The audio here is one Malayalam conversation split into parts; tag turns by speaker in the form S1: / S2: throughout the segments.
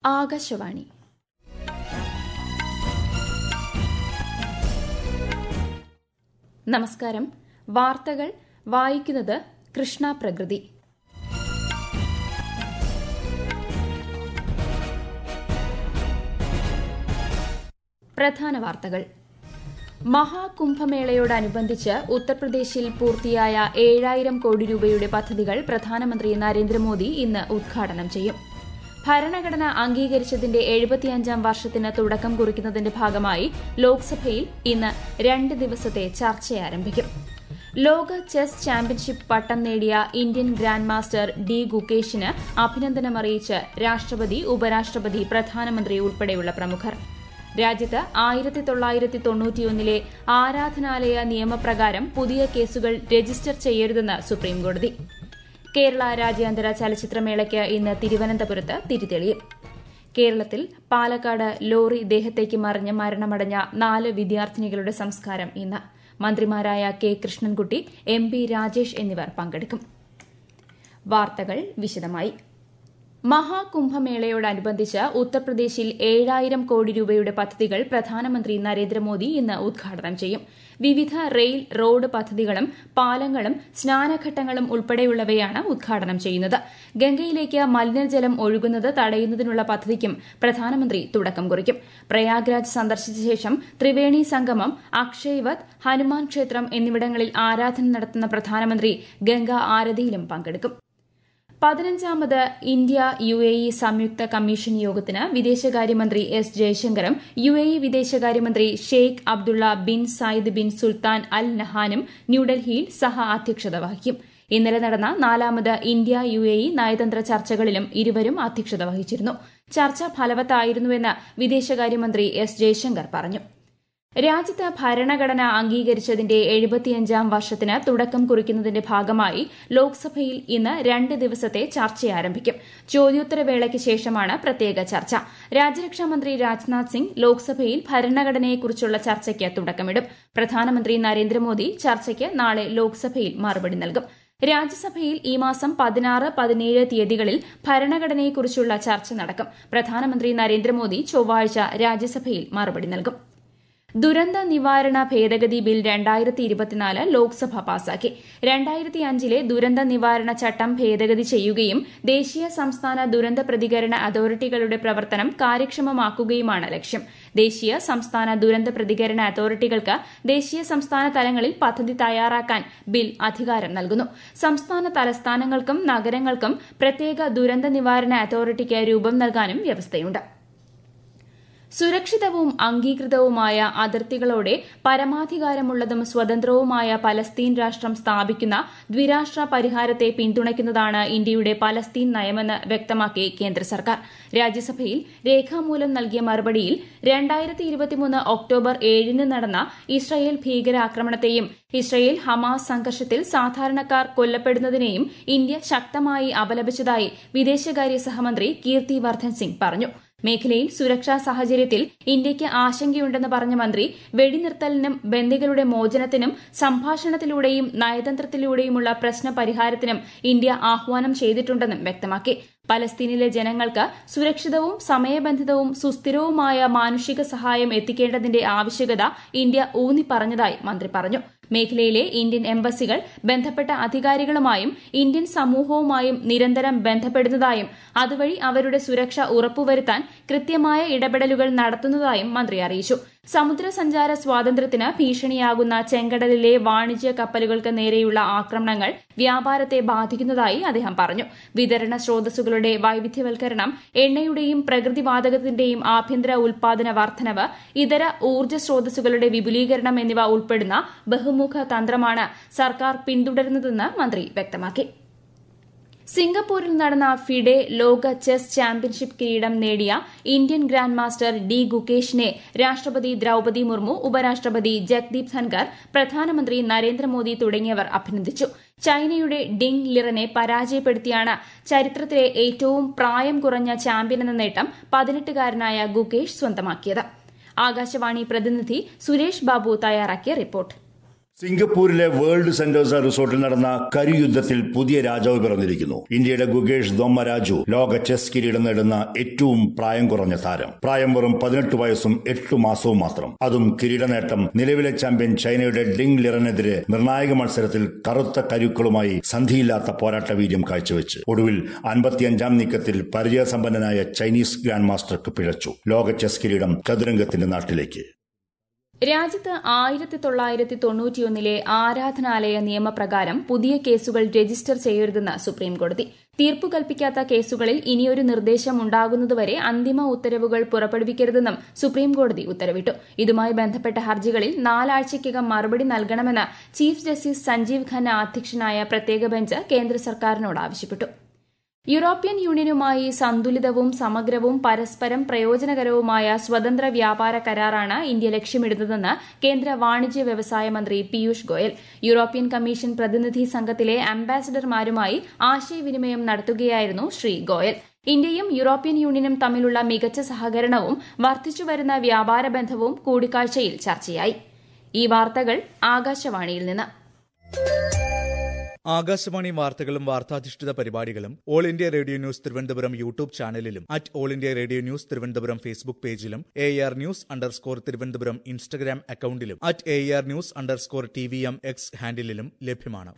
S1: ആകാശവാണി നമസ്കാരം വാർത്തകൾ വായിക്കുന്നത് കൃഷ്ണ പ്രകൃതി പ്രധാന വാർത്തകൾ മഹാകുംഭമേളയോടനുബന്ധിച്ച് ഉത്തർപ്രദേശിൽ പൂർത്തിയായ ഏഴായിരം കോടി രൂപയുടെ പദ്ധതികൾ പ്രധാനമന്ത്രി നരേന്ദ്രമോദി ഇന്ന് ഉദ്ഘാടനം ചെയ്യും ഭരണഘടന അംഗീകരിച്ചതിന്റെ എഴുപത്തിയഞ്ചാം വർഷത്തിന് തുടക്കം കുറിക്കുന്നതിന്റെ ഭാഗമായി ലോക്സഭയിൽ ഇന്ന് രണ്ട് ദിവസത്തെ ചർച്ച ആരംഭിക്കും ലോക ചെസ് ചാമ്പ്യൻഷിപ്പ് പട്ടം നേടിയ ഇന്ത്യൻ ഗ്രാൻഡ് മാസ്റ്റർ ഡി ഗുകേഷിന് അഭിനന്ദനമറിയിച്ച് രാഷ്ട്രപതി ഉപരാഷ്ട്രപതി പ്രധാനമന്ത്രി ഉൾപ്പെടെയുള്ള പ്രമുഖർ രാജ്യത്ത് ആയിരത്തി തൊള്ളായിരത്തി തൊണ്ണൂറ്റിയൊന്നിലെ ആരാധനാലയ നിയമപ്രകാരം പുതിയ കേസുകൾ രജിസ്റ്റർ ചെയ്യരുതെന്ന് സുപ്രീംകോടതി കേരള രാജ്യാന്തര ചലച്ചിത്രമേളയ്ക്ക് ഇന്ന് തിരുവനന്തപുരത്ത് തിരിതെളിയും കേരളത്തിൽ പാലക്കാട് ലോറി ദേഹത്തേക്ക് മറിഞ്ഞ് മരണമടഞ്ഞ നാല് വിദ്യാർത്ഥിനികളുടെ സംസ്കാരം ഇന്ന് മന്ത്രിമാരായ K Krishnankutty M P Rajesh എന്നിവർ പങ്കെടുക്കും വാർത്തകൾ വിശദമായി മഹാകുംഭമേളയോടനുബന്ധിച്ച് ഉത്തർപ്രദേശിൽ ഏഴായിരം കോടി രൂപയുടെ പദ്ധതികൾ പ്രധാനമന്ത്രി നരേന്ദ്രമോദി ഇന്ന് ഉദ്ഘാടനം ചെയ്യും വിവിധ റെയിൽ റോഡ് പദ്ധതികളും പാലങ്ങളും സ്നാനഘട്ടങ്ങളും ഉൾപ്പെടെയുള്ളവയാണ് ഉദ്ഘാടനം ചെയ്യുന്നത് ഗംഗയിലേക്ക് മലിനജലം ഒഴുകുന്നത് തടയുന്നതിനുള്ള പദ്ധതിക്കും പ്രധാനമന്ത്രി തുടക്കം കുറിക്കും പ്രയാഗ്രാജ് സന്ദർശിച്ച ശേഷം ത്രിവേണി സംഗമം അക്ഷയ്വത് ഹനുമാൻ ക്ഷേത്രം എന്നിവിടങ്ങളിൽ ആരാധന നടത്തുന്ന പ്രധാനമന്ത്രി ഗംഗ ആരതിയിലും പങ്കെടുക്കും പതിനഞ്ചാമത് ഇന്ത്യ യു എ ഇ സംയുക്ത കമ്മീഷൻ യോഗത്തിന് വിദേശകാര്യമന്ത്രി എസ് ജയശങ്കറും യു എ ഇ വിദേശകാര്യമന്ത്രി Sheikh Abdullah bin Zayed bin Sultan Al നഹാനും ന്യൂഡൽഹിയിൽ സഹ അധ്യക്ഷത വഹിക്കും ഇന്നലെ നടന്ന നാലാമത് ഇന്ത്യ യു എ ഇ നയതന്ത്ര ചർച്ചകളിലും ഇരുവരും അധ്യക്ഷത വഹിച്ചിരുന്നു ചർച്ച ഫലവത്തായിരുന്നുവെന്ന് വിദേശകാര്യമന്ത്രി എസ് ജയശങ്കർ പറഞ്ഞു രാജ്യത്ത് ഭരണഘടന അംഗീകരിച്ചതിന്റെ എഴുപത്തിയഞ്ചാം വർഷത്തിന് തുടക്കം കുറിക്കുന്നതിന്റെ ഭാഗമായി ലോക്സഭയിൽ ഇന്ന് രണ്ട് ദിവസത്തെ ചർച്ച ആരംഭിക്കും ചോദ്യോത്തരവേളയ്ക്ക് ശേഷമാണ് പ്രത്യേക ചർച്ച രാജ്യരക്ഷാമന്ത്രി രാജ്നാഥ് സിംഗ് ലോക്സഭയിൽ ഭരണഘടനയെക്കുറിച്ചുള്ള ചർച്ചയ്ക്ക് തുടക്കമിടും പ്രധാനമന്ത്രി നരേന്ദ്രമോദി ചർച്ചയ്ക്ക് നാളെ ലോക്സഭയിൽ മറുപടി നൽകും രാജ്യസഭയിൽ ഈ മാസം പതിനാറ് പതിനേഴ് തീയതികളിൽ ഭരണഘടനയെക്കുറിച്ചുള്ള ചർച്ച നടക്കും പ്രധാനമന്ത്രി നരേന്ദ്രമോദി ചൊവ്വാഴ്ച രാജ്യസഭയിൽ മറുപടി നൽകും ദുരന്ത നിവാരണ ഭേദഗതി ബിൽ രണ്ടായിരത്തി ഇരുപത്തിനാല് ലോക്സഭ പാസാക്കി രണ്ടായിരത്തി അഞ്ചിലെ ദുരന്ത നിവാരണ ചട്ടം ഭേദഗതി ചെയ്യുകയും ദേശീയ സംസ്ഥാന ദുരന്ത പ്രതികരണ അതോറിറ്റികളുടെ പ്രവർത്തനം കാര്യക്ഷമമാക്കുകയുമാണ് ലക്ഷ്യം ദേശീയ സംസ്ഥാന ദുരന്ത പ്രതികരണ അതോറിറ്റികൾക്ക് ദേശീയ സംസ്ഥാന തലങ്ങളിൽ പദ്ധതി തയ്യാറാക്കാൻ ബിൽ അധികാരം നൽകുന്നു സംസ്ഥാന തലസ്ഥാനങ്ങൾക്കും നഗരങ്ങൾക്കും പ്രത്യേക ദുരന്ത നിവാരണ അതോറിറ്റിക്ക് രൂപം നൽകാനും വ്യവസ്ഥയുണ്ട് സുരക്ഷിതവും അംഗീകൃതവുമായ അതിർത്തികളോടെ പരമാധികാരമുള്ളതും സ്വതന്ത്രവുമായ പലസ്തീൻ രാഷ്ട്രം സ്ഥാപിക്കുന്ന ദ്വിരാഷ്ട്ര പരിഹാരത്തെ പിന്തുണയ്ക്കുന്നതാണ് ഇന്ത്യയുടെ പലസ്തീൻ നയമെന്ന് വ്യക്തമാക്കി കേന്ദ്ര സർക്കാർ രാജ്യസഭയിൽ രേഖാമൂലം നൽകിയ മറുപടിയിൽ രണ്ടായിരത്തി ഇരുപത്തിമൂന്ന് ഒക്ടോബർ ഏഴിന് നടന്ന ഇസ്രയേൽ ഭീകരാക്രമണത്തെയും ഇസ്രയേൽ ഹമാസ് സംഘർഷത്തിൽ സാധാരണക്കാർ കൊല്ലപ്പെടുന്നതിനെയും ഇന്ത്യ ശക്തമായി അപലപിച്ചതായി വിദേശകാര്യ സഹമന്ത്രി കീർത്തി വർദ്ധൻ സിംഗ് പറഞ്ഞു മേഖലയിൽ സുരക്ഷാ സാഹചര്യത്തിൽ ഇന്ത്യയ്ക്ക് ആശങ്കയുണ്ടെന്ന് പറഞ്ഞ മന്ത്രി വെടിനിർത്തലിനും ബന്ദികളുടെ മോചനത്തിനും സംഭാഷണത്തിലൂടെയും നയതന്ത്രത്തിലൂടെയുമുള്ള പ്രശ്ന പരിഹാരത്തിനും ഇന്ത്യ ആഹ്വാനം ചെയ്തിട്ടുണ്ടെന്നും വ്യക്തമാക്കി പലസ്തീനിലെ ജനങ്ങൾക്ക് സുരക്ഷിതവും സമയബന്ധിതവും സുസ്ഥിരവുമായ മാനുഷിക സഹായം എത്തിക്കേണ്ടതിന്റെ ആവശ്യകത ഇന്ത്യ ഊന്നിപ്പറഞ്ഞതായി മന്ത്രി പറഞ്ഞു മേഖലയിലെ ഇന്ത്യൻ എംബസികൾ ബന്ധപ്പെട്ട അധികാരികളുമായും ഇന്ത്യൻ സമൂഹവുമായും നിരന്തരം ബന്ധപ്പെടുന്നതായും അതുവഴി അവരുടെ സുരക്ഷ ഉറപ്പുവരുത്താൻ കൃത്യമായ ഇടപെടലുകൾ നടത്തുന്നതായും മന്ത്രി അറിയിച്ചു സമുദ്ര സഞ്ചാര സ്വാതന്ത്ര്യത്തിന് ഭീഷണിയാകുന്ന ചെങ്കടലിലെ വാണിജ്യ കപ്പലുകൾക്ക് നേരെയുള്ള ആക്രമണങ്ങൾ വ്യാപാരത്തെ ബാധിക്കുന്നതായി അദ്ദേഹം പറഞ്ഞു വിതരണ സ്രോതസ്സുകളുടെ വൈവിധ്യവൽക്കരണം എണ്ണയുടെയും പ്രകൃതിവാതകത്തിന്റെയും ആഭ്യന്തര ഉൽപാദന വർധനവ് ഇതര ഊർജ്ജ സ്രോതസ്സുകളുടെ വിപുലീകരണം എന്നിവ ഉൾപ്പെടുന്ന ബഹുമുഖ തന്ത്രമാണ് സർക്കാർ പിന്തുടരുന്നതെന്ന് മന്ത്രി വ്യക്തമാക്കി സിംഗപ്പൂരിൽ നടന്ന ഫിഡെ ലോക ചെസ് ചാമ്പ്യൻഷിപ്പ് കിരീടം നേടിയ ഇന്ത്യൻ ഗ്രാൻഡ് മാസ്റ്റർ ഡി ഗുകേഷിനെ രാഷ്ട്രപതി ദ്രൌപതി മുർമു ഉപരാഷ്ട്രപതി ജഗ്ദീപ് ധൻകർ പ്രധാനമന്ത്രി നരേന്ദ്രമോദി തുടങ്ങിയവർ അഭിനന്ദിച്ചു ചൈനയുടെ ഡിങ് ലിറനെ പരാജയപ്പെടുത്തിയാണ് ചരിത്രത്തിലെ ഏറ്റവും പ്രായം കുറഞ്ഞ ചാമ്പ്യനെന്ന നേട്ടം പതിനെട്ടുകാരനായ ഗുകേഷ് സ്വന്തമാക്കിയത് ആകാശവാണി പ്രതിനിധി സുരേഷ് ബാബു തയ്യാറാക്കിയ റിപ്പോർട്ട്
S2: സിംഗപ്പൂരിലെ വേൾഡ് സെന്റേഴ്സ് റിസോർട്ടിൽ നടന്ന കരുയുദ്ധത്തിൽ പുതിയ രാജാവ് പിറന്നിരിക്കുന്നു ഇന്ത്യയുടെ ഗുകേഷ് ദോമരാജു ലോക ചെസ് കിരീടം നേടുന്ന ഏറ്റവും പ്രായം കുറഞ്ഞ താരം പ്രായം വെറും പതിനെട്ട് വയസ്സും എട്ടു മാസവും മാത്രം അതും കിരീട നേട്ടം നിലവിലെ ചാമ്പ്യൻ ചൈനയുടെ ഡിങ് ലിറനെതിരെ നിർണായക മത്സരത്തിൽ കറുത്ത കരുക്കളുമായി സന്ധിയില്ലാത്ത പോരാട്ട വീര്യം കാഴ്ചവെച്ച് ഒടുവിൽ അൻപത്തിയഞ്ചാം നീക്കത്തിൽ പരിചയസമ്പന്നനായ ചൈനീസ് ഗ്രാൻഡ് മാസ്റ്റർക്ക് പിഴച്ചു ലോക ചെസ് കിരീടം ചതുരംഗത്തിന്റെ നാട്ടിലേക്ക്
S1: രാജ്യത്ത് ആയിരത്തി തൊള്ളായിരത്തി തൊണ്ണൂറ്റിയൊന്നിലെ ആരാധനാലയ നിയമപ്രകാരം പുതിയ കേസുകൾ രജിസ്റ്റർ ചെയ്യരുതെന്ന് സുപ്രീംകോടതി തീർപ്പു കൽപ്പിക്കാത്ത കേസുകളിൽ ഇനിയൊരു നിർദ്ദേശം ഉണ്ടാകുന്നതുവരെ അന്തിമ ഉത്തരവുകൾ പുറപ്പെടുവിക്കരുതെന്നും സുപ്രീംകോടതി ഉത്തരവിട്ടു ഇതുമായി ബന്ധപ്പെട്ട ഹർജികളിൽ നാലാഴ്ചയ്ക്കകം മറുപടി നൽകണമെന്ന് ചീഫ് ജസ്റ്റിസ് സഞ്ജീവ് ഖന്ന അധ്യക്ഷനായ പ്രത്യേക ബെഞ്ച് കേന്ദ്ര സർക്കാരിനോട് ആവശ്യപ്പെട്ടു യൂറോപ്യൻ യൂണിയനുമായി സന്തുലിതവും സമഗ്രവും പരസ്പരം പ്രയോജനകരവുമായ സ്വതന്ത്ര വ്യാപാര കരാറാണ് ഇന്ത്യ ലക്ഷ്യമിടുന്നതെന്ന് കേന്ദ്ര വാണിജ്യ വ്യവസായ മന്ത്രി പീയൂഷ് ഗോയൽ യൂറോപ്യൻ കമ്മീഷൻ പ്രതിനിധി സംഘത്തിലെ അംബാസിഡർമാരുമായി ആശയവിനിമയം നടത്തുകയായിരുന്നു ശ്രീ ഗോയൽ ഇന്ത്യയും യൂറോപ്യൻ യൂണിയനും തമ്മിലുള്ള മികച്ച സഹകരണവും വർദ്ധിച്ചുവരുന്ന വ്യാപാര ബന്ധവും കൂടിക്കാഴ്ചയിൽ ചർച്ചയായി ഈ വാർത്തകൾ ആകാശവാണിയിൽ നിന്ന്
S3: ആകാശവാണി വാർത്തകളും വാർത്താധിഷ്ഠിത പരിപാടികളും all India radio news Thiruvananthapuram YouTube ചാനലിലും at all India radio news Thiruvananthapuram Facebook പേജിലും A R news underscore Thiruvananthapuram Instagram അക്കൌണ്ടിലും at A R news underscore T V M X ഹാൻഡിലും ലഭ്യമാണ്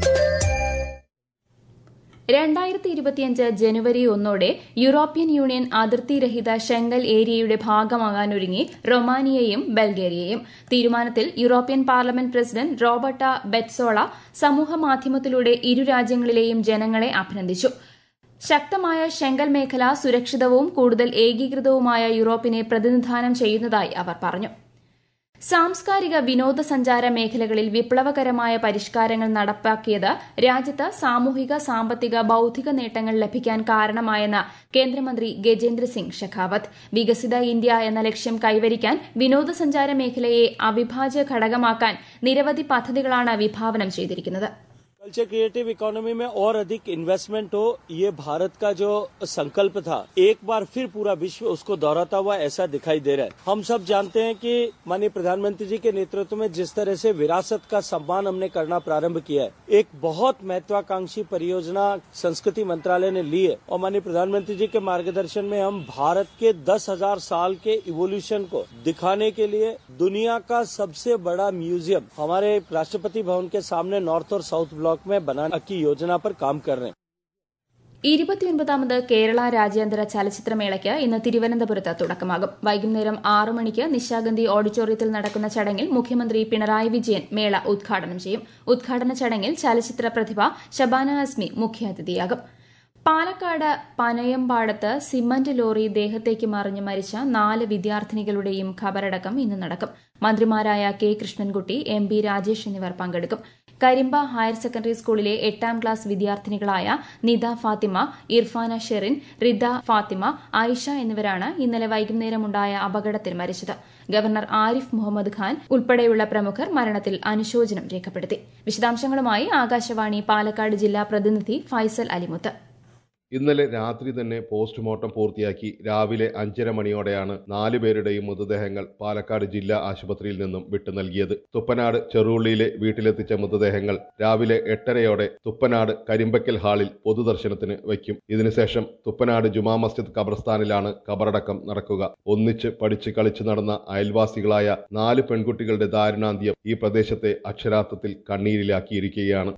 S1: രണ്ടായിരത്തി ഇരുപത്തിയഞ്ച് ജനുവരി ഒന്നോടെ യൂറോപ്യൻ യൂണിയൻ അതിർത്തിരഹിത ഷെങ്കൽ ഏരിയയുടെ ഭാഗമാകാനൊരുങ്ങി റൊമാനിയയും ബൾഗേറിയയും തീരുമാനത്തിൽ European parliament president Roberta Metsola സമൂഹമാധ്യമത്തിലൂടെ ഇരു രാജ്യങ്ങളിലെയും ജനങ്ങളെ അഭിനന്ദിച്ചു ശക്തമായ ഷെങ്കൽ മേഖല സുരക്ഷിതവും കൂടുതൽ ഏകീകൃതവുമായ യൂറോപ്പിനെ പ്രതിനിധാനം ചെയ്യുന്നതായി അവർ പറഞ്ഞു സാംസ്കാരിക വിനോദസഞ്ചാര മേഖലകളിൽ വിപ്ലവകരമായ പരിഷ്കാരങ്ങൾ നടപ്പാക്കിയത് രാജ്യത്ത് സാമൂഹിക സാമ്പത്തിക ബൌദ്ധിക നേട്ടങ്ങൾ ലഭിക്കാൻ കാരണമായെന്ന് കേന്ദ്രമന്ത്രി ഗജേന്ദ്ര സിംഗ് ഷെഖാവത്ത് വികസിത ഇന്ത്യ എന്ന ലക്ഷ്യം കൈവരിക്കാൻ വിനോദസഞ്ചാര മേഖലയെ അവിഭാജ്യ ഘടകമാക്കാൻ നിരവധി പദ്ധതികളാണ് വിഭാവനം ചെയ്തിരിക്കുന്നത്
S4: कल्चर क्रिएटिव इकोनॉमी में और अधिक इन्वेस्टमेंट हो ये भारत का जो संकल्प था एक बार फिर पूरा विश्व उसको दोहराता हुआ ऐसा दिखाई दे रहा है हम सब जानते हैं कि माननीय प्रधानमंत्री जी के नेतृत्व में जिस तरह से विरासत का सम्मान हमने करना प्रारंभ किया है एक बहुत महत्वाकांक्षी परियोजना संस्कृति मंत्रालय ने ली है और माननीय प्रधानमंत्री जी के मार्गदर्शन में हम भारत के दस हजार साल के इवोल्यूशन को दिखाने के लिए दुनिया का सबसे बड़ा म्यूजियम हमारे राष्ट्रपति भवन के सामने नॉर्थ और साउथ ब्लॉक ब्लॉक में बनाने की योजना पर काम कर रहे हैं
S1: ഇരുപത്തിയൊൻപതാമത് കേരള രാജ്യാന്തര ചലച്ചിത്രമേളയ്ക്ക് ഇന്ന് തിരുവനന്തപുരത്ത് തുടക്കമാകും വൈകുന്നേരം ആറു മണിക്ക് നിശാഗന്ധി ഓഡിറ്റോറിയത്തിൽ നടക്കുന്ന ചടങ്ങിൽ മുഖ്യമന്ത്രി പിണറായി വിജയൻ മേള ഉദ്ഘാടനം ചെയ്യും ഉദ്ഘാടന ചടങ്ങിൽ ചലച്ചിത്ര പ്രതിഭ ശബാന അസ്മി മുഖ്യാതിഥിയാകും പാലക്കാട് പനയമ്പാടത്ത് സിമന്റ് ലോറി ദേഹത്തേക്ക് മറിഞ്ഞ് മരിച്ച നാല് വിദ്യാർത്ഥിനികളുടെയും ഖബറടക്കം ഇന്ന് നടക്കും മന്ത്രിമാരായ K Krishnankutty M B Rajesh എന്നിവർ പങ്കെടുക്കും കരിമ്പ ഹയർ സെക്കൻഡറി സ്കൂളിലെ എട്ടാം ക്ലാസ് വിദ്യാർത്ഥിനികളായ നിദ ഫാത്തിമ ഇർഫാന ഷെറിൻ റിദ ഫാത്തിമ ആയിഷ എന്നിവരാണ് ഇന്നലെ വൈകുന്നേരമുണ്ടായ അപകടത്തിൽ മരിച്ചത് ഗവർണർ ആരിഫ് മുഹമ്മദ് ഖാൻ ഉൾപ്പെടെയുള്ള പ്രമുഖർ മരണത്തിൽ അനുശോചനം രേഖപ്പെടുത്തി വിശദാംശങ്ങളുമായി ആകാശവാണി പാലക്കാട് ജില്ലാ പ്രതിനിധി ഫൈസൽ അലിമുത്ത്
S5: ഇന്നലെ രാത്രി തന്നെ പോസ്റ്റ്മോർട്ടം പൂർത്തിയാക്കി രാവിലെ അഞ്ചര മണിയോടെയാണ് നാലു പേരുടെയും മൃതദേഹങ്ങൾ പാലക്കാട് ജില്ലാ ആശുപത്രിയിൽ നിന്നും വിട്ടു നൽകിയത് തുപ്പനാട് ചെറുള്ളിയിലെ വീട്ടിലെത്തിച്ച മൃതദേഹങ്ങൾ രാവിലെ എട്ടരയോടെ തുപ്പനാട് കരിമ്പക്കൽ ഹാളിൽ പൊതുദർശനത്തിന് വയ്ക്കും ഇതിനുശേഷം തുപ്പനാട് ജുമാ മസ്ജിദ് ഖബർസ്ഥാനിലാണ് ഖബറടക്കം നടക്കുക ഒന്നിച്ച് പഠിച്ച് കളിച്ചു നടന്ന അയൽവാസികളായ നാല് പെൺകുട്ടികളുടെ ദാരുണാന്ത്യം ഈ പ്രദേശത്തെ അക്ഷരാർത്ഥത്തിൽ കണ്ണീരിലാക്കിയിരിക്കുകയാണ്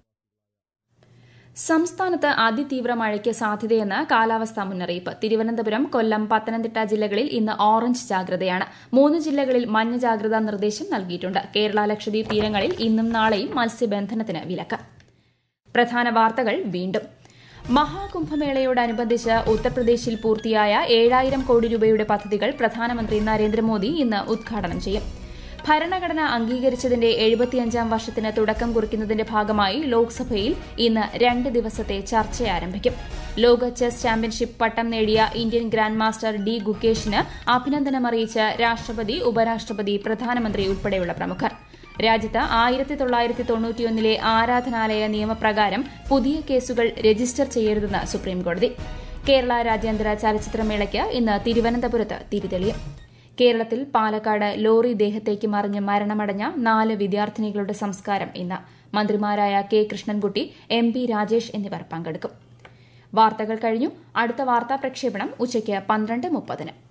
S1: സംസ്ഥാനത്ത് അതിതീവ്ര മഴയ്ക്ക് സാധ്യതയെന്ന് കാലാവസ്ഥാ മുന്നറിയിപ്പ് തിരുവനന്തപുരം കൊല്ലം പത്തനംതിട്ട ജില്ലകളിൽ ഇന്ന് ഓറഞ്ച് ജാഗ്രതയാണ് മൂന്ന് ജില്ലകളിൽ മഞ്ഞ ജാഗ്രതാ നിർദ്ദേശം നൽകിയിട്ടുണ്ട് കേരള ലക്ഷദ്വീപ് തീരങ്ങളിൽ ഇന്നും നാളെയും മത്സ്യബന്ധനത്തിന് വിലക്ക് പ്രധാന വാർത്തകൾ വീണ്ടും മഹാകുംഭമേളയോടനുബന്ധിച്ച് ഉത്തർപ്രദേശിൽ പൂർത്തിയായ ഏഴായിരം കോടി രൂപയുടെ പദ്ധതികൾ പ്രധാനമന്ത്രി നരേന്ദ്രമോദി ഇന്ന് ഉദ്ഘാടനം ചെയ്യും ഭരണഘടന അംഗീകരിച്ചതിന്റെ എഴുപത്തിയഞ്ചാം വർഷത്തിന് തുടക്കം കുറിക്കുന്നതിന്റെ ഭാഗമായി ലോക്സഭയിൽ ഇന്ന് രണ്ട് ദിവസത്തെ ചർച്ച ആരംഭിക്കും ലോക ചെസ് ചാമ്പ്യൻഷിപ്പ് പട്ടം നേടിയ ഇന്ത്യൻ ഗ്രാൻഡ് മാസ്റ്റർ ഡി ഗുകേഷിന് അഭിനന്ദനമറിയിച്ച് രാഷ്ട്രപതി ഉപരാഷ്ട്രപതി പ്രധാനമന്ത്രി ഉൾപ്പെടെയുള്ള പ്രമുഖർ രാജ്യത്ത് ആയിരത്തി തൊള്ളായിരത്തി തൊണ്ണൂറ്റിയൊന്നിലെ ആരാധനാലയ നിയമപ്രകാരം പുതിയ കേസുകൾ രജിസ്റ്റർ ചെയ്യരുതെന്ന് സുപ്രീംകോടതി കേരള രാജ്യാന്തര ചലച്ചിത്രമേളയ്ക്ക് ഇന്ന് തിരുവനന്തപുരത്ത് തിരിതെളിയും കേരളത്തിൽ പാലക്കാട് ലോറി ദേഹത്തേക്ക് മറിഞ്ഞ് മരണമടഞ്ഞ നാല് വിദ്യാർത്ഥിനികളുടെ സംസ്കാരം ഇന്ന് മന്ത്രിമാരായ K Krishnankutty M P Rajesh എന്നിവർ പങ്കെടുക്കും വാർത്തകൾ കഴിഞ്ഞു അടുത്ത വാർത്താ പ്രക്ഷേപണം ഉച്ചയ്ക്ക് പന്ത്രണ്ട് മുപ്പതിന്